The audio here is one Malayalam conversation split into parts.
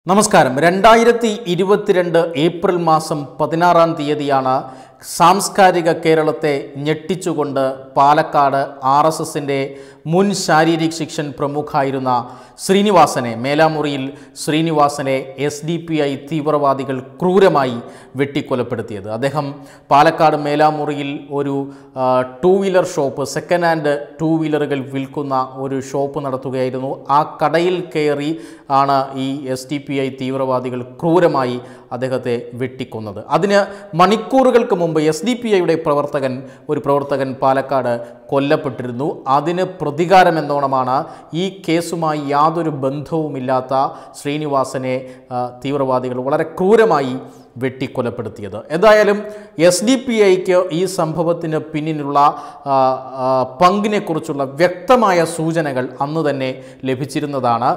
നമസ്കാരം രണ്ടായിരത്തി ഇരുപത്തിരണ്ട് ഏപ്രിൽ മാസം പതിനാറാം തീയതിയാണ് സാംസ്കാരിക കേരളത്തെ ഞെട്ടിച്ചുകൊണ്ട് പാലക്കാട് ആർ എസ് എസിൻ്റെ മുൻ ശാരീരിക് ശിക്ഷൻ പ്രമുഖായിരുന്ന ശ്രീനിവാസനെ മേലാമുറിയിൽ ശ്രീനിവാസനെ എസ് ഡി പി ഐ തീവ്രവാദികൾ ക്രൂരമായി വെട്ടിക്കൊലപ്പെടുത്തിയത് അദ്ദേഹം പാലക്കാട് മേലാമുറിയിൽ ഒരു ആ, two wheeler shop second hand two വീലറുകൾ വിൽക്കുന്ന ഒരു ഷോപ്പ് നടത്തുകയായിരുന്നു ആ കടയിൽ കയറി ആണ് ഈ എസ് ഡി പി ഐ തീവ്രവാദികൾ ക്രൂരമായി അദ്ദേഹത്തെ വെട്ടിക്കൊന്നത് അതിന് മണിക്കൂറുകൾക്ക് മുമ്പ് എസ് ഡി പി ഐയുടെ പ്രവർത്തകൻ ഒരു പ്രവർത്തകൻ പാലക്കാട് കൊല്ലപ്പെട്ടിരുന്നു അതിന് പ്രതികാരം എന്നോണമാണ് ഈ കേസുമായി യാതൊരു ബന്ധവുമില്ലാത്ത ശ്രീനിവാസനെ ആ, തീവ്രവാദികൾ വളരെ ക്രൂരമായി വെട്ടിക്കൊലപ്പെടുത്തിയത് എന്തായാലും എസ് ഡി പി ഐക്ക് ഈ സംഭവത്തിന് പിന്നിലുള്ള ആ, ആ, പങ്കിനെക്കുറിച്ചുള്ള വ്യക്തമായ സൂചനകൾ അന്ന് തന്നെ ലഭിച്ചിരുന്നതാണ്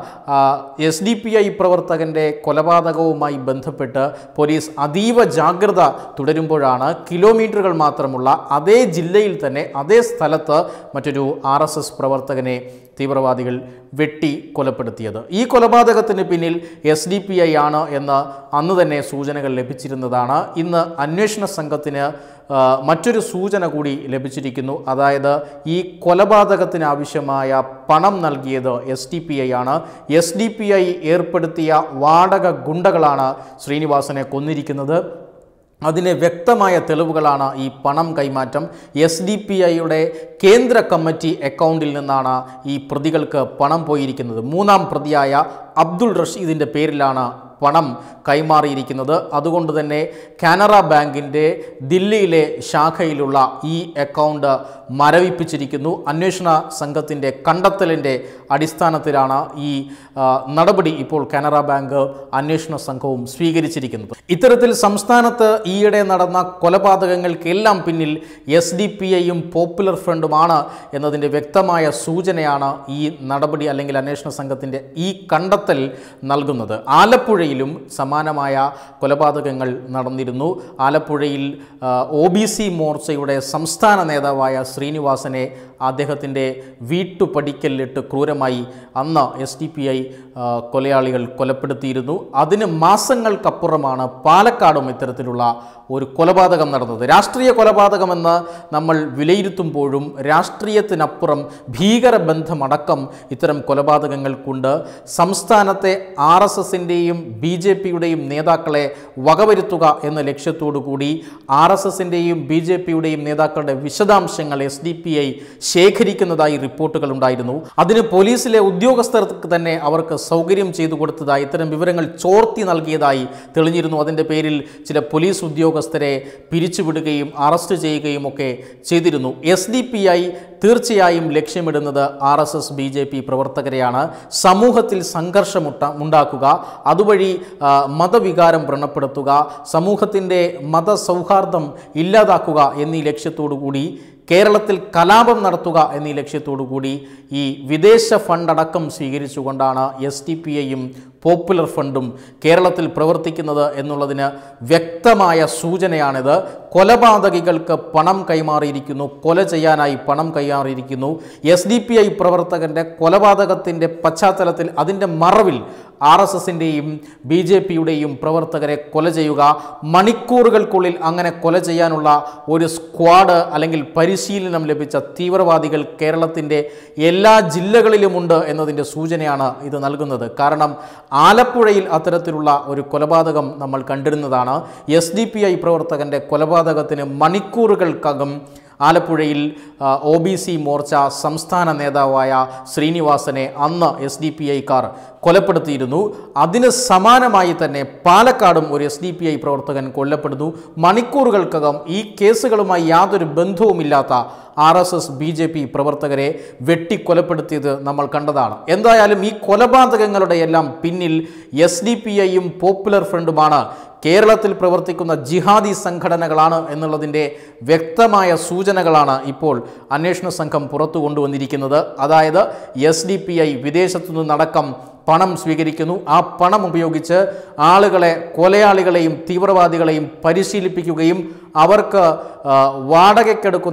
എസ് ഡി പി ഐ പ്രവർത്തകൻ്റെ കൊലപാതകവുമായി ബന്ധപ്പെട്ട് പോലീസ് അതീവ ജാഗ്രത തുടരുമ്പോഴാണ് കിലോമീറ്ററുകൾ മാത്രമുള്ള അതേ ജില്ലയിൽ തന്നെ അതേ സ്ഥലത്ത് മറ്റൊരു ആർ എസ് എസ് പ്രവർത്തകനെ തീവ്രവാദികൾ വെട്ടി കൊലപ്പെടുത്തിയത് ഈ കൊലപാതകത്തിന് പിന്നിൽ എസ് ഡി പി ഐ ആണ് എന്ന് അന്ന് തന്നെ സൂചനകൾ ലഭിച്ചിരുന്നതാണ് ഇന്ന് അന്വേഷണ സംഘത്തിന് ആ, മറ്റൊരു സൂചന കൂടി ലഭിച്ചിരിക്കുന്നു അതായത് ഈ കൊലപാതകത്തിന് ആവശ്യമായ പണം നൽകിയത് എസ് ഡി പി ഐ ആണ് എസ് ഡി പി ഐ ഏർപ്പെടുത്തിയ വാടക ഗുണ്ടകളാണ് ശ്രീനിവാസനെ കൊന്നിരിക്കുന്നത് അതിന് വ്യക്തമായ തെളിവുകളാണ് ഈ പണം കൈമാറ്റം എസ് ഡി പി ഐയുടെ കേന്ദ്ര കമ്മിറ്റി അക്കൗണ്ടിൽ നിന്നാണ് ഈ പ്രതികൾക്ക് പണം പോയിരിക്കുന്നത് മൂന്നാം പ്രതിയായ അബ്ദുൾ റഷീദിൻ്റെ പേരിലാണ് പണം കൈമാറിയിരിക്കുന്നത് അതുകൊണ്ട് തന്നെ കാനറ ബാങ്കിൻ്റെ ദില്ലിയിലെ ശാഖയിലുള്ള ഈ അക്കൗണ്ട് മരവിപ്പിച്ചിരിക്കുന്നു അന്വേഷണ സംഘത്തിൻ്റെ കണ്ടെത്തലിൻ്റെ അടിസ്ഥാനത്തിലാണ് ഈ ആ, നടപടി ഇപ്പോൾ കാനറ ബാങ്ക് അന്വേഷണ സംഘവും സ്വീകരിച്ചിരിക്കുന്നത് ഇത്തരത്തിൽ സംസ്ഥാനത്ത് ഈയിടെ നടന്ന കൊലപാതകങ്ങൾക്കെല്ലാം പിന്നിൽ എസ് ഡി പി ഐയും പോപ്പുലർ ഫ്രണ്ടുമാണ് എന്നതിൻ്റെ വ്യക്തമായ സൂചനയാണ് ഈ നടപടി അല്ലെങ്കിൽ അന്വേഷണ സംഘത്തിൻ്റെ ഈ കണ്ടെത്തൽ നൽകുന്നത് ആലപ്പുഴയിലും സമാനമായ കൊലപാതകങ്ങൾ നടന്നിരുന്നു ആലപ്പുഴയിൽ ഒ ബി സി മോർച്ചയുടെ സംസ്ഥാന നേതാവായ ശ്രീനിവാസനെ അദ്ദേഹത്തിൻ്റെ വീട്ടുപടിക്കലിട്ട് ക്രൂരമായി അന്ന് എസ് ഡി പി ഐ കൊലയാളികൾ കൊലപ്പെടുത്തിയിരുന്നു അതിന് മാസങ്ങൾക്കപ്പുറമാണ് പാലക്കാടും ഇത്തരത്തിലുള്ള ഒരു കൊലപാതകം നടന്നത് രാഷ്ട്രീയ കൊലപാതകമെന്ന് നമ്മൾ വിലയിരുത്തുമ്പോഴും രാഷ്ട്രീയത്തിനപ്പുറം ഭീകരബന്ധമടക്കം ഇത്തരം കൊലപാതകങ്ങൾക്കുണ്ട് സംസ്ഥാനത്തെ ആർ എസ് എസിൻ്റെയും ബി ജെ പിയുടെയും നേതാക്കളെ വകവരുത്തുക എന്ന ലക്ഷ്യത്തോടു കൂടി ആർ എസ് എസിൻ്റെയും ബി ജെ പിയുടെയും നേതാക്കളുടെ വിശദാംശങ്ങൾ എസ് ഡി പി ഐ ശേഖരിക്കുന്നതായി റിപ്പോർട്ടുകൾ ഉണ്ടായിരുന്നു അതിന് പോലീസിലെ ഉദ്യോഗസ്ഥർക്ക് തന്നെ അവർക്ക് സൗകര്യം ചെയ്തു കൊടുത്തതായി ഇത്തരം വിവരങ്ങൾ ചോർത്തി നൽകിയതായി തെളിഞ്ഞിരുന്നു അതിൻ്റെ പേരിൽ ചില പോലീസ് ഉദ്യോഗസ്ഥരെ പിരിച്ചുവിടുകയും അറസ്റ്റ് ചെയ്യുകയും ഒക്കെ ചെയ്തിരുന്നു എസ് ഡി പി ഐ തീർച്ചയായും ലക്ഷ്യമിടുന്നത് R S S B J P പ്രവർത്തകരെയാണ് സമൂഹത്തിൽ സംഘർഷമുട്ട ഉണ്ടാക്കുക അതുവഴി ആ, മതവികാരം വ്രണപ്പെടുത്തുക സമൂഹത്തിൻ്റെ മതസൗഹാർദ്ദം ഇല്ലാതാക്കുക എന്നീ ലക്ഷ്യത്തോടു കൂടി കേരളത്തിൽ കലാപം നടത്തുക എന്നീ ലക്ഷ്യത്തോടു കൂടി ഈ വിദേശ ഫണ്ടടക്കം സ്വീകരിച്ചുകൊണ്ടാണ് എസ് ടി പി ഐയും പോപ്പുലർ ഫണ്ടും കേരളത്തിൽ പ്രവർത്തിക്കുന്നത് എന്നുള്ളതിന് വ്യക്തമായ സൂചനയാണിത് കൊലപാതകികൾക്ക് പണം കൈമാറിയിരിക്കുന്നു കൊല ചെയ്യാനായി പണം കൈമാറിയിരിക്കുന്നു എസ് ഡി പി ഐ പ്രവർത്തകൻ്റെ കൊലപാതകത്തിൻ്റെ പശ്ചാത്തലത്തിൽ അതിൻ്റെ മറവിൽ ആർ എസ് എസിൻ്റെയും ബി ജെ പിയുടെയും പ്രവർത്തകരെ കൊല ചെയ്യുക മണിക്കൂറുകൾക്കുള്ളിൽ അങ്ങനെ കൊല ചെയ്യാനുള്ള ഒരു സ്ക്വാഡ് അല്ലെങ്കിൽ പരിശീലനം ലഭിച്ച തീവ്രവാദികൾ കേരളത്തിൻ്റെ എല്ലാ ജില്ലകളിലുമുണ്ട് എന്നതിൻ്റെ സൂചനയാണ് ഇത് നൽകുന്നത് കാരണം ആലപ്പുഴയിൽ അത്തരത്തിലുള്ള ഒരു കൊലപാതകം നമ്മൾ കണ്ടിരുന്നതാണ് എസ് ഡി പി ഐ പ്രവർത്തകൻ്റെ കൊലപാതകത്തിന് മണിക്കൂറുകൾക്കകം ആലപ്പുഴയിൽ ഒ ബി സി മോർച്ച സംസ്ഥാന നേതാവായ ശ്രീനിവാസനെ അന്ന് എസ് ഡി പി ഐക്കാർ കൊലപ്പെടുത്തിയിരുന്നു അതിന് സമാനമായി തന്നെ പാലക്കാടും ഒരു എസ് ഡി പി ഐ പ്രവർത്തകൻ കൊല്ലപ്പെടുന്നു മണിക്കൂറുകൾക്കകം ഈ കേസുകളുമായി യാതൊരു ബന്ധവുമില്ലാത്ത R S S B J P പ്രവർത്തകരെ വെട്ടിക്കൊലപ്പെടുത്തിയത് നമ്മൾ കണ്ടതാണ് എന്തായാലും ഈ കൊലപാതകങ്ങളുടെ എല്ലാം പിന്നിൽ എസ് ഡി പി ഐയും പോപ്പുലർ ഫ്രണ്ടുമാണ് കേരളത്തിൽ പ്രവർത്തിക്കുന്ന ജിഹാദി സംഘടനകളാണ് എന്നുള്ളതിൻ്റെ വ്യക്തമായ സൂചനകളാണ് ഇപ്പോൾ അന്വേഷണ സംഘം പുറത്തു കൊണ്ടുവന്നിരിക്കുന്നത് അതായത് എസ് ഡി പി ഐ വിദേശത്തു നിന്നടക്കം പണം സ്വീകരിക്കുന്നു ആ പണം ഉപയോഗിച്ച് ആളുകളെ കൊലയാളികളെയും തീവ്രവാദികളെയും പരിശീലിപ്പിക്കുകയും അവർക്ക് ആ, വാടകയ്ക്കെടുക്കുന്ന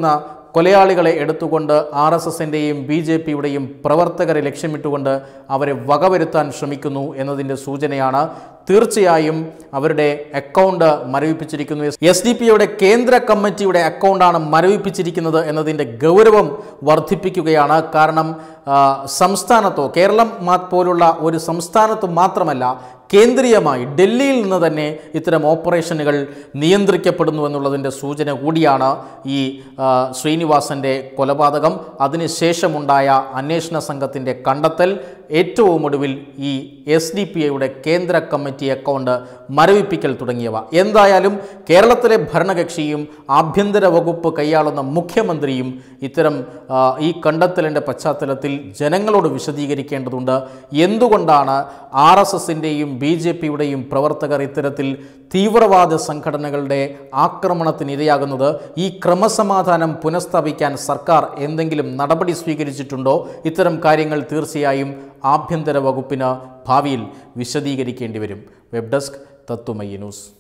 കൊലയാളികളെ എടുത്തുകൊണ്ട് ആർ എസ് എസിൻ്റെയും ബി ജെ പിയുടെയും പ്രവർത്തകരെ ലക്ഷ്യമിട്ടുകൊണ്ട് അവരെ വകവരുത്താൻ ശ്രമിക്കുന്നു എന്നതിൻ്റെ സൂചനയാണ് തീർച്ചയായും അവരുടെ അക്കൗണ്ട് മരവിപ്പിച്ചിരിക്കുന്നു എസ് ഡി പിയുടെ കേന്ദ്ര കമ്മിറ്റിയുടെ അക്കൗണ്ടാണ് മരവിപ്പിച്ചിരിക്കുന്നത് എന്നതിൻ്റെ ഗൗരവം വർദ്ധിപ്പിക്കുകയാണ് കാരണം ആ, സംസ്ഥാനത്തോ കേരളം മാ- പോലുള്ള ഒരു സംസ്ഥാനത്ത് മാത്രമല്ല കേന്ദ്രീയമായി ഡൽഹിയിൽ നിന്ന് തന്നെ ഇത്തരം ഓപ്പറേഷനുകൾ നിയന്ത്രിക്കപ്പെടുന്നു എന്നുള്ളതിൻ്റെ സൂചന കൂടിയാണ് ഈ ആ, ശ്രീനിവാസൻ്റെ കൊലപാതകം അതിനുശേഷമുണ്ടായ അന്വേഷണ സംഘത്തിൻ്റെ കണ്ടെത്തൽ ഏറ്റവും ഒടുവിൽ ഈ എസ് ഡി പി ഐയുടെ കേന്ദ്ര കമ്മിറ്റി അക്കൗണ്ട് മരവിപ്പിക്കൽ തുടങ്ങിയവ എന്തായാലും കേരളത്തിലെ ഭരണകക്ഷിയും ആഭ്യന്തര വകുപ്പ് കൈയാളുന്ന മുഖ്യമന്ത്രിയും ഇത്തരം ആ, ഈ കണ്ടെത്തലിൻ്റെ പശ്ചാത്തലത്തിൽ ജനങ്ങളോട് വിശദീകരിക്കേണ്ടതുണ്ട് എന്തുകൊണ്ടാണ് ആർ എസ് എസിൻ്റെയും ബി ജെ പിയുടെയും പ്രവർത്തകർ ഇത്തരത്തിൽ തീവ്രവാദ സംഘടനകളുടെ ആക്രമണത്തിന് ഇരയാകുന്നത് ഈ ക്രമസമാധാനം പുനഃസ്ഥാപിക്കാൻ സർക്കാർ എന്തെങ്കിലും നടപടി സ്വീകരിച്ചിട്ടുണ്ടോ ഇത്തരം കാര്യങ്ങൾ തീർച്ചയായും ആഭ്യന്തര വകുപ്പിന് ഭാവിയിൽ വിശദീകരിക്കേണ്ടി വരും വെബ് ഡെസ്ക് തത്തുമയ്യ ന്യൂസ്